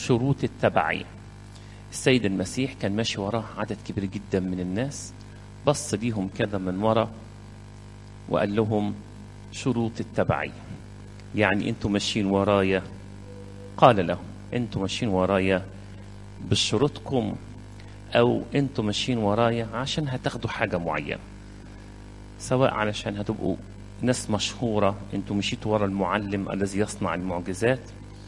شروط التبعية السيد المسيح كان ماشي وراه عدد كبير جدا من الناس بص ليهم كده من ورا وقال لهم شروط التبعية يعني انتوا ماشيين ورايا قال لهم انتوا ماشيين ورايا بشروطكم او انتوا ماشيين ورايا عشان هتاخدوا حاجة معينة سواء علشان هتبقوا ناس مشهورة انتوا مشيتوا ورا المعلم الذي يصنع المعجزات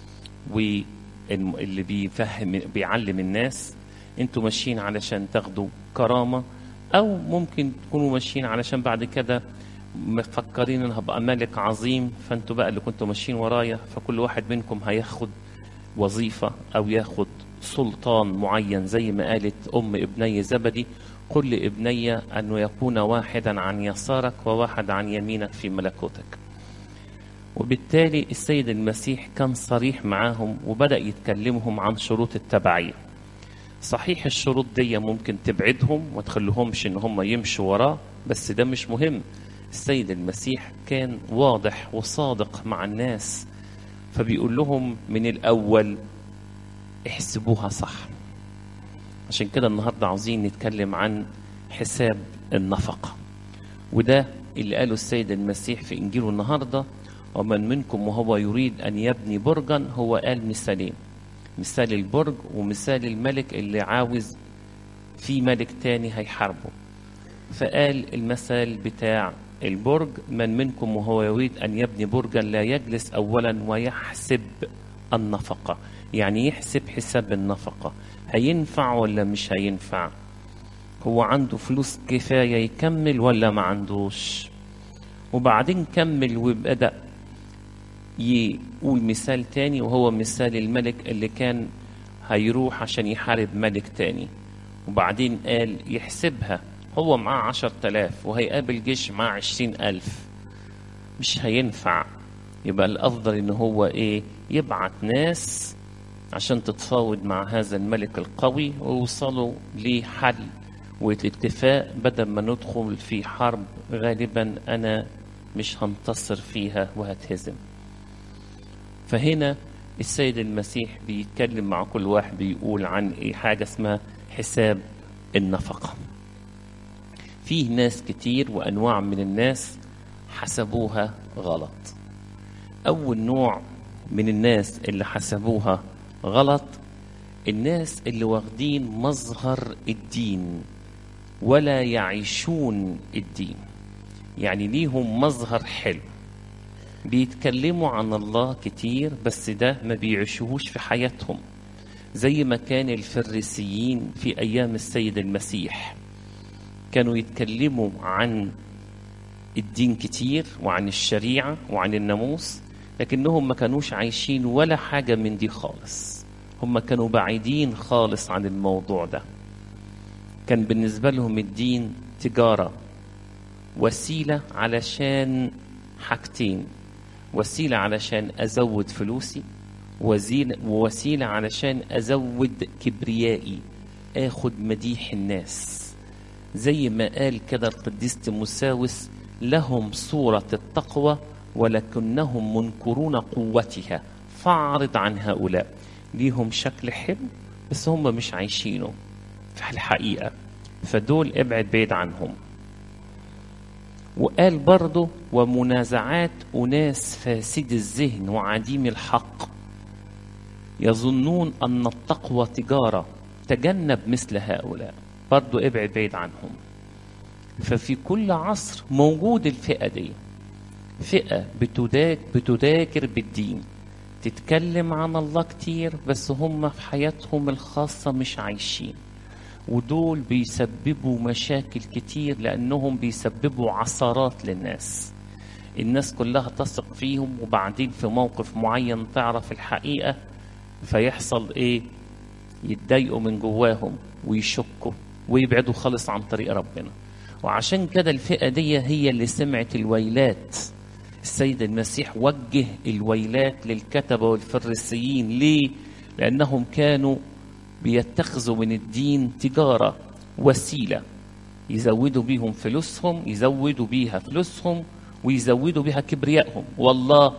واللي بيفهم بيعلم الناس انتوا ماشيين علشان تاخدوا كرامة او ممكن تكونوا ماشيين علشان بعد كده مفكرين ان هبقى ملك عظيم فانتوا بقى اللي كنتوا ماشيين ورايا فكل واحد منكم هياخد وظيفة او ياخد سلطان معين زي ما قالت ام ابني زبدي قل لابني انه يكون واحدا عن يسارك وواحد عن يمينك في ملكوتك وبالتالي السيد المسيح كان صريح معاهم وبدأ يتكلمهم عن شروط التبعية صحيح الشروط دي ممكن تبعدهم وتخليهمش ان هم يمشوا وراه بس ده مش مهم السيد المسيح كان واضح وصادق مع الناس فبيقول لهم من الأول احسبوها صح عشان كده النهاردة عاوزين نتكلم عن حساب النفقة وده اللي قاله السيد المسيح في إنجيله النهاردة ومن منكم وهو يريد أن يبني برجا هو قال مثالين مثال البرج ومثال الملك اللي عاوز في ملك تاني هيحاربه فقال المثل بتاع البرج من منكم وهو يريد أن يبني برجا لا يجلس أولا ويحسب النفقة يعني يحسب حساب النفقة هينفع ولا مش هينفع هو عنده فلوس كفاية يكمل ولا ما عندوش وبعدين كمل وبدأ يقول مثال تاني وهو مثال الملك اللي كان هيروح عشان يحارب ملك تاني وبعدين قال يحسبها هو معاه عشر تلاف وهيقابل جيش معاه عشرين ألف مش هينفع يبقى الأفضل إن هو إيه يبعت ناس عشان تتفاوض مع هذا الملك القوي ويوصلوا لحل والاتفاق بدل ما ندخل في حرب غالبا أنا مش هنتصر فيها وهتهزم فهنا السيد المسيح بيتكلم مع كل واحد بيقول عن إيه حاجة اسمها حساب النفقة فيه ناس كتير وأنواع من الناس حسبوها غلط أول نوع من الناس اللي حسبوها غلط الناس اللي واخدين مظهر الدين ولا يعيشون الدين يعني ليهم مظهر حلو بيتكلموا عن الله كتير بس ده ما بيعيشوهوش في حياتهم زي ما كان الفريسيين في أيام السيد المسيح كانوا يتكلموا عن الدين كتير وعن الشريعة وعن الناموس لكنهم ما كانوش عايشين ولا حاجة من دي خالص هم كانوا بعيدين خالص عن الموضوع ده كان بالنسبة لهم الدين تجارة وسيلة علشان حاجتين وسيلة علشان أزود فلوسي ووسيلة علشان أزود كبريائي آخد مديح الناس زي ما قال كده القديس تيموساوس لهم صورة التقوى ولكنهم منكرون قوتها فاعرض عن هؤلاء ليهم شكل حلو بس هم مش عايشينه في الحقيقة فدول ابعد بعيد عنهم وقال برضه ومنازعات أناس فاسد الذهن وعديم الحق يظنون أن التقوى تجارة تجنب مثل هؤلاء برضه ابعد بعيد عنهم ففي كل عصر موجود الفئة دي فئة بتداك بتذاكر بالدين تتكلم عن الله كتير بس هم في حياتهم الخاصة مش عايشين ودول بيسببوا مشاكل كتير لأنهم بيسببوا عثرات للناس الناس كلها تثق فيهم وبعدين في موقف معين تعرف الحقيقة فيحصل ايه يتضايقوا من جواهم ويشكوا ويبعدوا خالص عن طريق ربنا وعشان كده الفئة دي هي اللي سمعت الويلات السيد المسيح وجه الويلات للكتبة والفريسيين ليه؟ لأنهم كانوا بيتخذوا من الدين تجارة وسيلة يزودوا بيهم فلوسهم يزودوا بيها فلوسهم ويزودوا بيها كبريائهم والله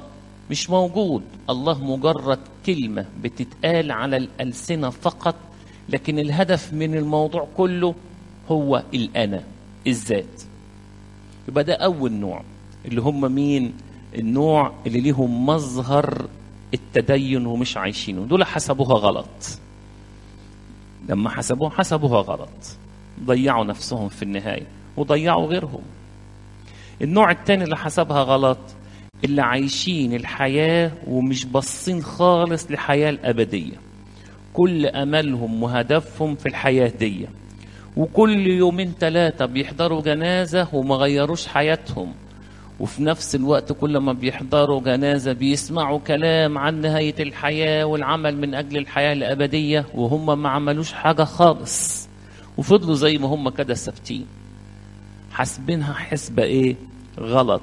مش موجود الله مجرد كلمة بتتقال على الألسنة فقط لكن الهدف من الموضوع كله هو الأنا الذات يبقى ده أول نوع اللي هم مين النوع اللي ليهم مظهر التدين ومش عايشينه دول حسبوها غلط لما حسبوها حسبوها غلط ضيعوا نفسهم في النهاية وضيعوا غيرهم النوع التاني اللي حسبها غلط اللي عايشين الحياة ومش باصين خالص للحياة الأبدية كل أملهم وهدفهم في الحياة دي وكل يومين ثلاثة بيحضروا جنازة وما غيروش حياتهم وفي نفس الوقت كل ما بيحضروا جنازة بيسمعوا كلام عن نهاية الحياة والعمل من أجل الحياة الأبدية وهم ما عملوش حاجة خالص وفضلوا زي ما هم كده ثابتين حاسبينها حسبة إيه غلط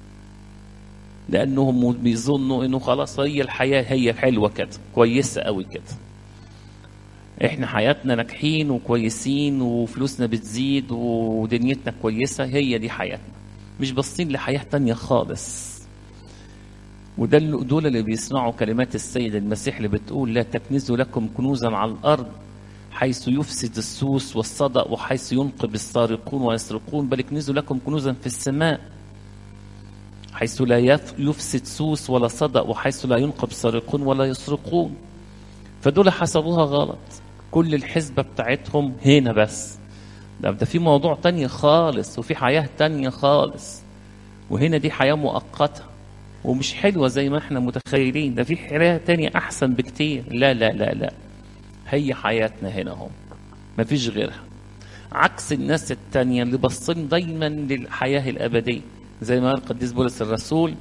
لأنهم بيظنوا إنه خلاص هي الحياة هي حلوة كده كويسة قوي كده احنا حياتنا ناجحين وكويسين وفلوسنا بتزيد ودنيتنا كويسة هي دي حياتنا مش باصين لحياة تانية خالص وده اللي دول اللي بيسمعوا كلمات السيد المسيح اللي بتقول لا تكنزوا لكم كنوزا على الأرض حيث يفسد السوس والصدأ وحيث ينقب السارقون ويسرقون بل اكنزوا لكم كنوزا في السماء حيث لا يفسد سوس ولا صدأ وحيث لا ينقب سارقون ولا يسرقون فدول حسبوها غلط كل الحسبة بتاعتهم هنا بس ده, ده في موضوع تاني خالص وفي حياة تانية خالص وهنا دي حياة مؤقتة ومش حلوة زي ما احنا متخيلين ده في حياة تانية أحسن بكتير لا لا لا لا هي حياتنا هنا هم مفيش غيرها عكس الناس التانية اللي باصين دايما للحياة الأبدية زي ما قال القديس بولس الرسول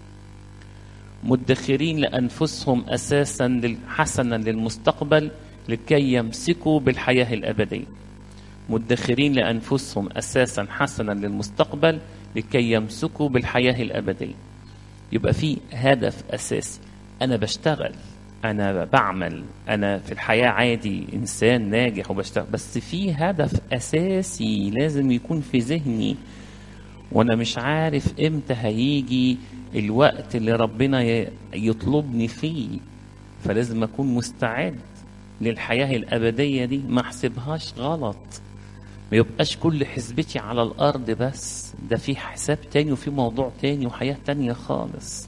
مدخرين لأنفسهم أساسا حسنا للمستقبل لكي يمسكوا بالحياة الأبدية مدخرين لأنفسهم أساسا حسنا للمستقبل لكي يمسكوا بالحياة الأبدية يبقى في هدف أساسي أنا بشتغل أنا بعمل أنا في الحياة عادي إنسان ناجح وبشتغل بس في هدف أساسي لازم يكون في ذهني وأنا مش عارف إمتى هيجي الوقت اللي ربنا يطلبني فيه فلازم أكون مستعد للحياة الأبدية دي ما أحسبهاش غلط ما يبقاش كل حسبتي على الأرض بس ده في حساب تاني وفي موضوع تاني وحياة تانية خالص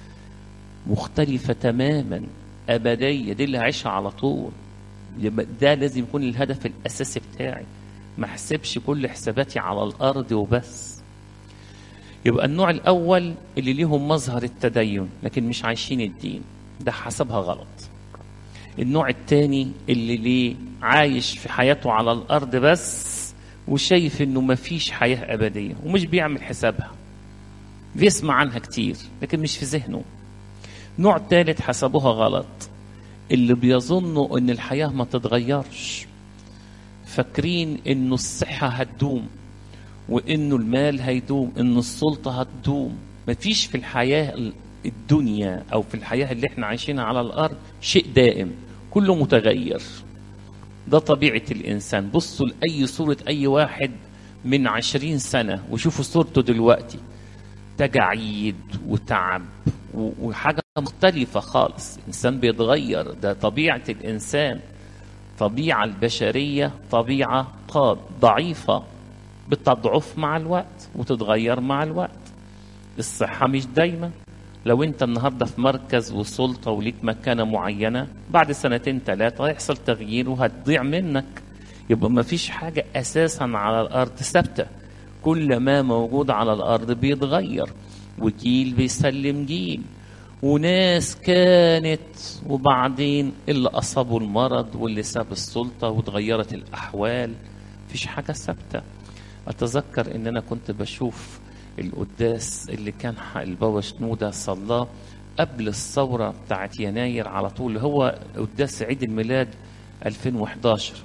مختلفة تماما أبدية دي اللي هعيشها على طول ده لازم يكون الهدف الأساسي بتاعي ما احسبش كل حساباتي على الأرض وبس يبقى النوع الأول اللي ليهم مظهر التدين لكن مش عايشين الدين ده حسبها غلط النوع الثاني اللي ليه عايش في حياته على الأرض بس وشايف إنه مفيش حياة أبدية ومش بيعمل حسابها بيسمع عنها كتير لكن مش في ذهنه نوع ثالث حسبوها غلط اللي بيظنوا إن الحياة ما تتغيرش فاكرين إنه الصحة هتدوم وإنه المال هيدوم إنه السلطة هتدوم مفيش في الحياة الدنيا أو في الحياة اللي احنا عايشينها على الأرض شيء دائم كله متغير ده طبيعة الإنسان بصوا لأي صورة أي واحد من عشرين سنة وشوفوا صورته دلوقتي تجاعيد وتعب وحاجة مختلفة خالص الإنسان بيتغير ده طبيعة الإنسان طبيعة البشرية طبيعة ضعيفة بتضعف مع الوقت وتتغير مع الوقت الصحة مش دايما لو انت النهاردة في مركز وسلطة وليك مكانة معينة بعد سنتين ثلاثة هيحصل تغيير وهتضيع منك يبقى ما فيش حاجة أساسا على الأرض ثابتة كل ما موجود على الأرض بيتغير وجيل بيسلم جيل وناس كانت وبعدين اللي أصابوا المرض واللي ساب السلطة وتغيرت الأحوال مفيش حاجة ثابتة أتذكر إن أنا كنت بشوف القداس اللي كان البابا شنودة صلاه قبل الثورة بتاعت يناير على طول هو قداس عيد الميلاد 2011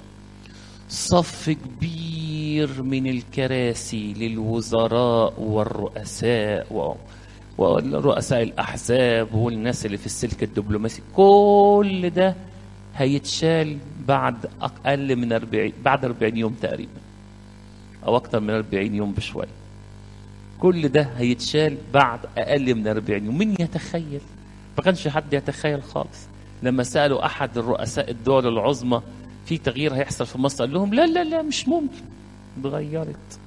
صف كبير من الكراسي للوزراء والرؤساء و... ورؤساء الأحزاب والناس اللي في السلك الدبلوماسي كل ده هيتشال بعد أقل من 40 بعد 40 يوم تقريبا أو أكثر من 40 يوم بشوية كل ده هيتشال بعد أقل من 40 يوم مين يتخيل ما كانش حد يتخيل خالص لما سالوا احد الرؤساء الدول العظمى في تغيير هيحصل في مصر قال لهم لا لا لا مش ممكن اتغيرت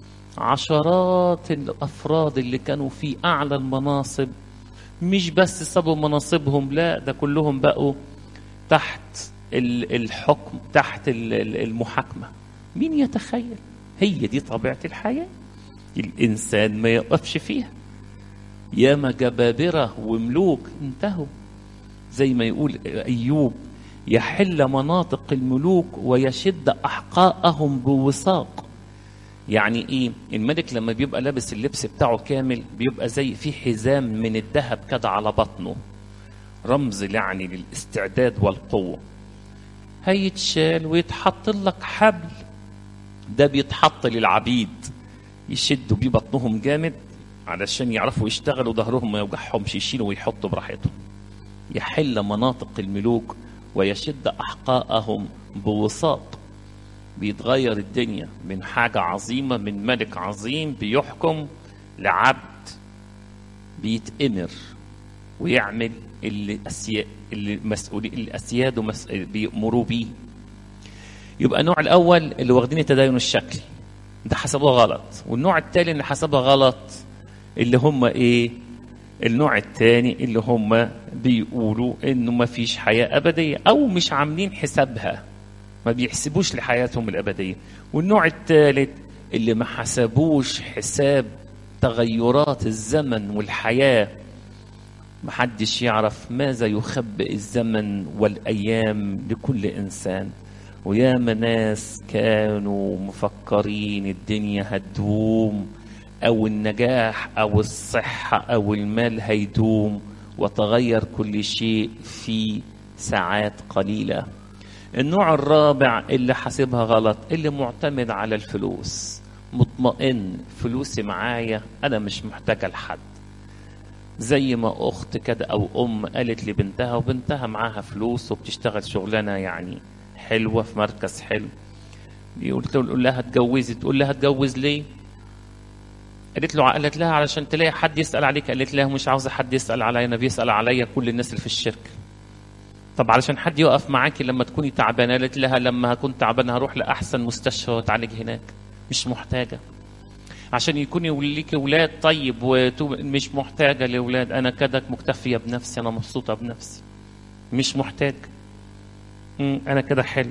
عشرات الافراد اللي كانوا في اعلى المناصب مش بس سابوا مناصبهم لا ده كلهم بقوا تحت الحكم تحت المحاكمه مين يتخيل هي دي طبيعه الحياه الانسان ما يقفش فيها ياما جبابره وملوك انتهوا زي ما يقول ايوب يحل مناطق الملوك ويشد احقاءهم بوثاق يعني ايه الملك لما بيبقى لابس اللبس بتاعه كامل بيبقى زي في حزام من الذهب كده على بطنه رمز يعني للاستعداد والقوه هيتشال ويتحط لك حبل ده بيتحط للعبيد يشدوا بيه بطنهم جامد علشان يعرفوا يشتغلوا ظهرهم ما يوجعهمش يشيلوا ويحطوا براحتهم يحل مناطق الملوك ويشد احقاءهم بوساط بيتغير الدنيا من حاجه عظيمه من ملك عظيم بيحكم لعبد بيتامر ويعمل اللي أسيا اللي مسؤولي الاسياد ومس... بيأمروا بيه يبقى النوع الاول اللي واخدين التدين الشكلي ده حسبوها غلط والنوع التاني اللي حسبها غلط اللي هم ايه النوع الثاني اللي هم بيقولوا انه ما فيش حياه ابديه او مش عاملين حسابها ما بيحسبوش لحياتهم الابديه والنوع الثالث اللي ما حسبوش حساب تغيرات الزمن والحياه محدش يعرف ماذا يخبئ الزمن والايام لكل انسان وياما ناس كانوا مفكرين الدنيا هتدوم او النجاح او الصحه او المال هيدوم وتغير كل شيء في ساعات قليله النوع الرابع اللي حاسبها غلط اللي معتمد على الفلوس مطمئن فلوسي معايا انا مش محتاجه لحد زي ما اخت كده او ام قالت لبنتها وبنتها معاها فلوس وبتشتغل شغلانه يعني حلوه في مركز حلو يقول تقول لها اتجوزي تقول لها اتجوز ليه قالت له قالت لها علشان تلاقي حد يسال عليك قالت لها مش عاوزه حد يسال عليا انا بيسال عليا كل الناس اللي في الشركه طب علشان حد يقف معاكي لما تكوني تعبانه قالت لها لما هكون تعبانه هروح لاحسن مستشفى واتعالج هناك مش محتاجه عشان يكون ليك اولاد طيب ومش محتاجه لاولاد انا كده مكتفيه بنفسي انا مبسوطه بنفسي مش محتاج انا كده حلو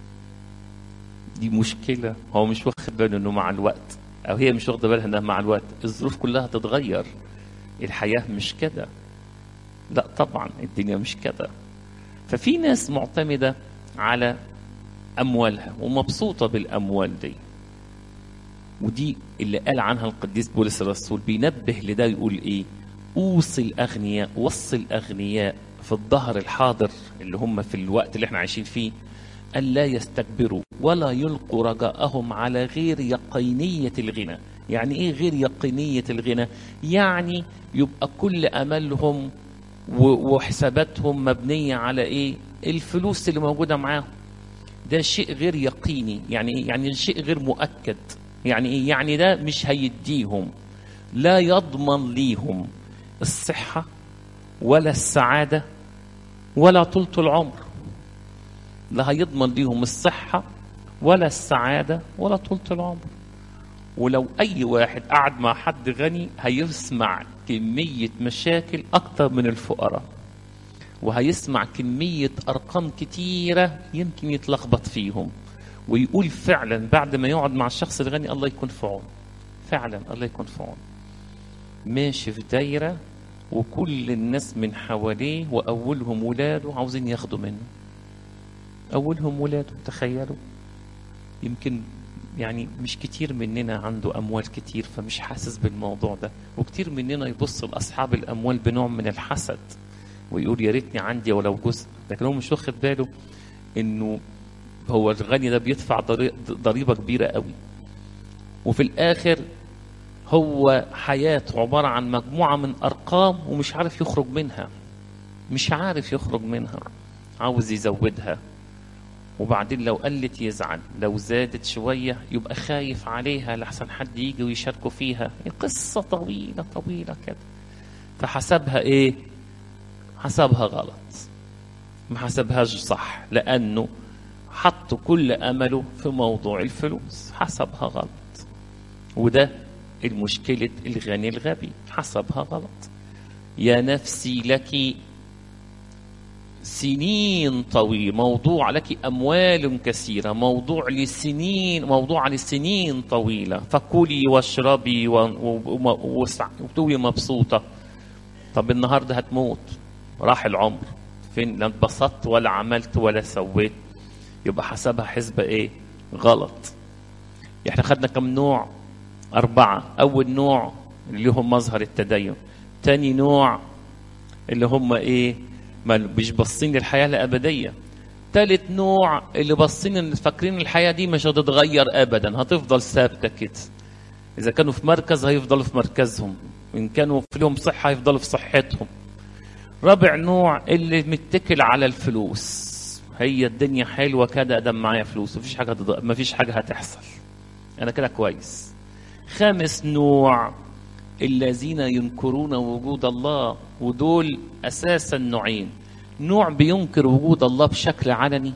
دي مشكله هو مش واخد باله انه مع الوقت او هي مش واخده بالها انها مع الوقت الظروف كلها تتغير الحياه مش كده لا طبعا الدنيا مش كده ففي ناس معتمده على اموالها ومبسوطه بالاموال دي ودي اللي قال عنها القديس بولس الرسول بينبه لده يقول ايه اوصي الاغنياء وصي الاغنياء في الظهر الحاضر اللي هم في الوقت اللي احنا عايشين فيه ألا يستكبروا ولا يلقوا رجاءهم على غير يقينية الغنى يعني إيه غير يقينية الغنى يعني يبقى كل أملهم وحساباتهم مبنية على إيه الفلوس اللي موجودة معاهم ده شيء غير يقيني يعني إيه؟ يعني شيء غير مؤكد يعني إيه يعني ده مش هيديهم لا يضمن ليهم الصحة ولا السعادة ولا طولة العمر لا هيضمن ليهم الصحة ولا السعادة ولا طولة العمر ولو أي واحد قعد مع حد غني هيسمع كمية مشاكل أكتر من الفقراء وهيسمع كمية أرقام كتيرة يمكن يتلخبط فيهم ويقول فعلا بعد ما يقعد مع الشخص الغني الله يكون في عون فعلا الله يكون في عون ماشي في دايرة وكل الناس من حواليه وأولهم ولاده عاوزين ياخدوا منه أولهم ولاده تخيلوا يمكن يعني مش كتير مننا عنده أموال كتير فمش حاسس بالموضوع ده وكتير مننا يبص لأصحاب الأموال بنوع من الحسد ويقول يا ريتني عندي ولو جزء لكن هو مش واخد باله إنه هو الغني ده بيدفع ضريبة كبيرة قوي وفي الآخر هو حياته عبارة عن مجموعة من أرقام ومش عارف يخرج منها مش عارف يخرج منها عاوز يزودها وبعدين لو قلت يزعل لو زادت شوية يبقى خايف عليها لحسن حد يجي ويشاركه فيها قصة طويلة طويلة كده فحسبها ايه حسبها غلط ما حسبهاش صح لأنه حط كل أمله في موضوع الفلوس حسبها غلط وده المشكلة الغني الغبي حسبها غلط يا نفسي لك سنين طويلة موضوع لك أموال كثيرة موضوع لسنين موضوع لسنين طويلة فكلي واشربي وتوي مبسوطة طب النهاردة هتموت راح العمر فين لا اتبسطت ولا عملت ولا سويت يبقى حسبها حسبة ايه غلط احنا خدنا كم نوع أربعة أول نوع اللي هم مظهر التدين تاني نوع اللي هم ايه ما مش باصين للحياه الابديه تالت نوع اللي باصين فاكرين الحياه دي مش هتتغير ابدا هتفضل ثابته كده اذا كانوا في مركز هيفضلوا في مركزهم ان كانوا في لهم صحه هيفضلوا في صحتهم رابع نوع اللي متكل على الفلوس هي الدنيا حلوه كده ادم معايا فلوس مفيش حاجه هتض... مفيش حاجه هتحصل انا كده كويس خامس نوع الذين ينكرون وجود الله ودول اساسا نوعين نوع بينكر وجود الله بشكل علني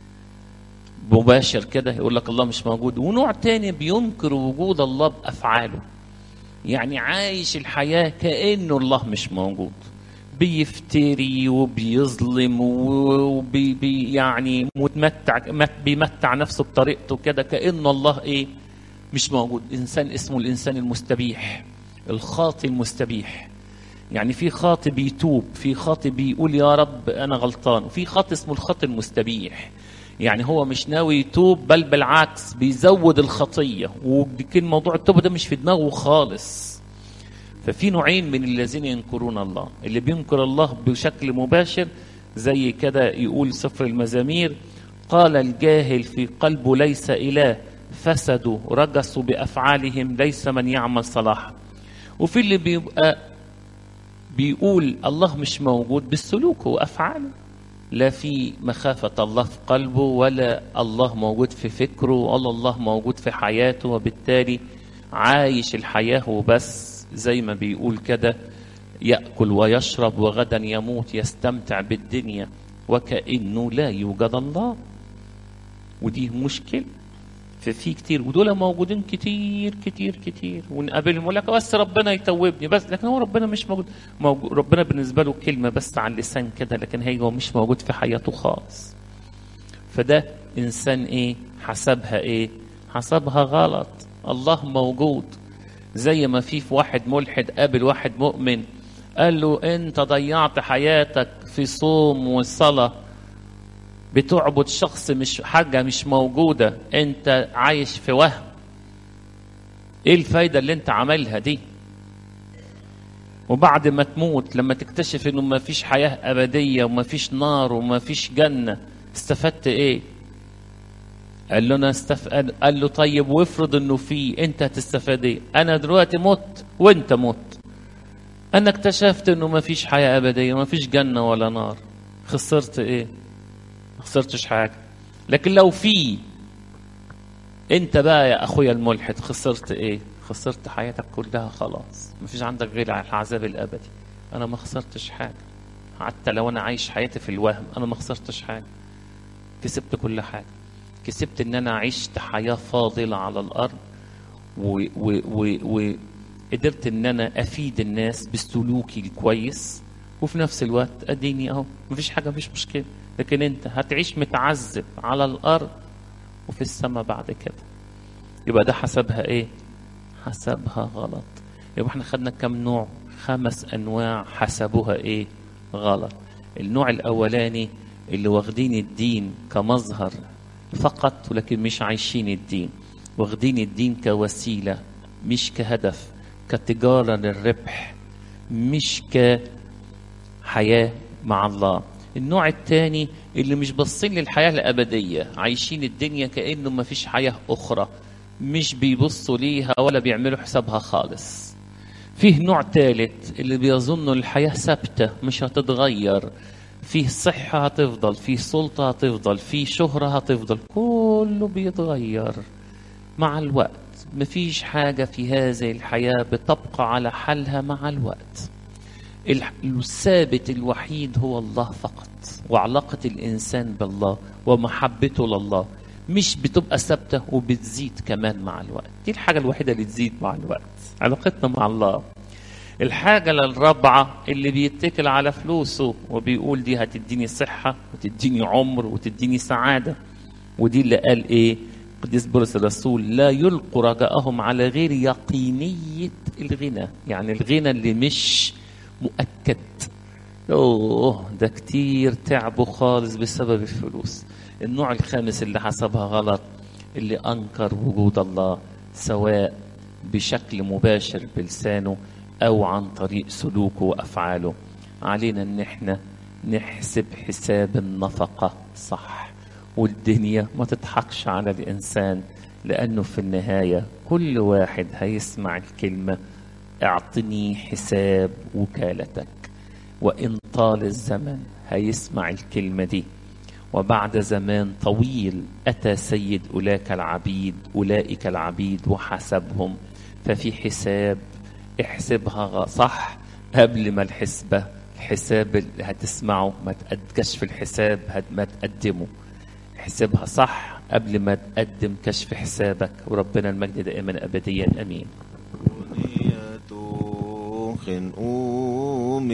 مباشر كده يقول لك الله مش موجود ونوع تاني بينكر وجود الله بافعاله يعني عايش الحياه كانه الله مش موجود بيفتري وبيظلم وبي بي يعني متمتع بيمتع نفسه بطريقته كده كأن الله ايه مش موجود انسان اسمه الانسان المستبيح الخاطي المستبيح يعني في خاطي بيتوب في خاطي بيقول يا رب انا غلطان وفي خاطي اسمه الخاطي المستبيح يعني هو مش ناوي يتوب بل بالعكس بيزود الخطيه وكان موضوع التوبه ده مش في دماغه خالص ففي نوعين من الذين ينكرون الله اللي بينكر الله بشكل مباشر زي كده يقول سفر المزامير قال الجاهل في قلبه ليس اله فسدوا رجسوا بافعالهم ليس من يعمل صلاحا وفي اللي بيبقى بيقول الله مش موجود بالسلوك وافعاله لا في مخافة الله في قلبه ولا الله موجود في فكره ولا الله موجود في حياته وبالتالي عايش الحياة وبس زي ما بيقول كده يأكل ويشرب وغدا يموت يستمتع بالدنيا وكأنه لا يوجد الله ودي مشكلة ففي كتير ودول موجودين كتير كتير كتير ونقابلهم يقول لك بس ربنا يتوبني بس لكن هو ربنا مش موجود, موجود ربنا بالنسبه له كلمه بس على اللسان كده لكن هي هو مش موجود في حياته خالص فده انسان ايه حسبها ايه حسبها غلط الله موجود زي ما في في واحد ملحد قابل واحد مؤمن قال له انت ضيعت حياتك في صوم وصلاه بتعبد شخص مش حاجة مش موجودة انت عايش في وهم ايه الفايدة اللي انت عملها دي وبعد ما تموت لما تكتشف انه ما فيش حياة ابدية وما فيش نار وما فيش جنة استفدت ايه قال له انا استف... قال له طيب وافرض انه في انت هتستفاد ايه انا دلوقتي مت وانت مت انا اكتشفت انه ما فيش حياة ابدية ما فيش جنة ولا نار خسرت ايه ما خسرتش حاجة لكن لو في انت بقى يا اخويا الملحد خسرت ايه خسرت حياتك كلها خلاص ما فيش عندك غير العذاب الابدي انا ما خسرتش حاجة حتى لو انا عايش حياتي في الوهم انا ما خسرتش حاجة كسبت كل حاجة كسبت ان انا عشت حياة فاضلة على الارض و و و و قدرت ان انا افيد الناس بسلوكي الكويس وفي نفس الوقت اديني اهو مفيش حاجة مفيش مشكلة لكن انت هتعيش متعذب على الارض وفي السماء بعد كده يبقى ده حسبها ايه حسبها غلط يبقى احنا خدنا كم نوع خمس انواع حسبوها ايه غلط النوع الاولاني اللي واخدين الدين كمظهر فقط ولكن مش عايشين الدين واخدين الدين كوسيلة مش كهدف كتجارة للربح مش كحياة مع الله النوع الثاني اللي مش باصين للحياة الأبدية عايشين الدنيا كأنه ما فيش حياة أخرى مش بيبصوا ليها ولا بيعملوا حسابها خالص فيه نوع ثالث اللي بيظنوا الحياة ثابتة مش هتتغير فيه صحة هتفضل فيه سلطة هتفضل فيه شهرة هتفضل كله بيتغير مع الوقت مفيش حاجة في هذه الحياة بتبقى على حالها مع الوقت الح- الثابت الوحيد هو الله فقط وعلاقة الإنسان بالله ومحبته لله مش بتبقى ثابتة وبتزيد كمان مع الوقت دي الحاجة الوحيدة اللي تزيد مع الوقت علاقتنا مع الله الحاجة الرابعة اللي بيتكل على فلوسه وبيقول دي هتديني صحة وتديني عمر وتديني سعادة ودي اللي قال ايه قديس بولس الرسول لا يلقوا رجاءهم على غير يقينية الغنى يعني الغنى اللي مش مؤكد اوه ده كتير تعبوا خالص بسبب الفلوس النوع الخامس اللي حسبها غلط اللي انكر وجود الله سواء بشكل مباشر بلسانه او عن طريق سلوكه وافعاله علينا ان احنا نحسب حساب النفقه صح والدنيا ما تضحكش على الانسان لانه في النهايه كل واحد هيسمع الكلمه اعطني حساب وكالتك وإن طال الزمن هيسمع الكلمة دي وبعد زمان طويل أتى سيد أولئك العبيد أولئك العبيد وحسبهم ففي حساب احسبها غ- صح قبل ما الحسبة الحساب اللي هتسمعه ما تقدكش في الحساب هت- ما تقدمه احسبها صح قبل ما تقدم كشف حسابك وربنا المجد دائما أبديا أمين خنقوم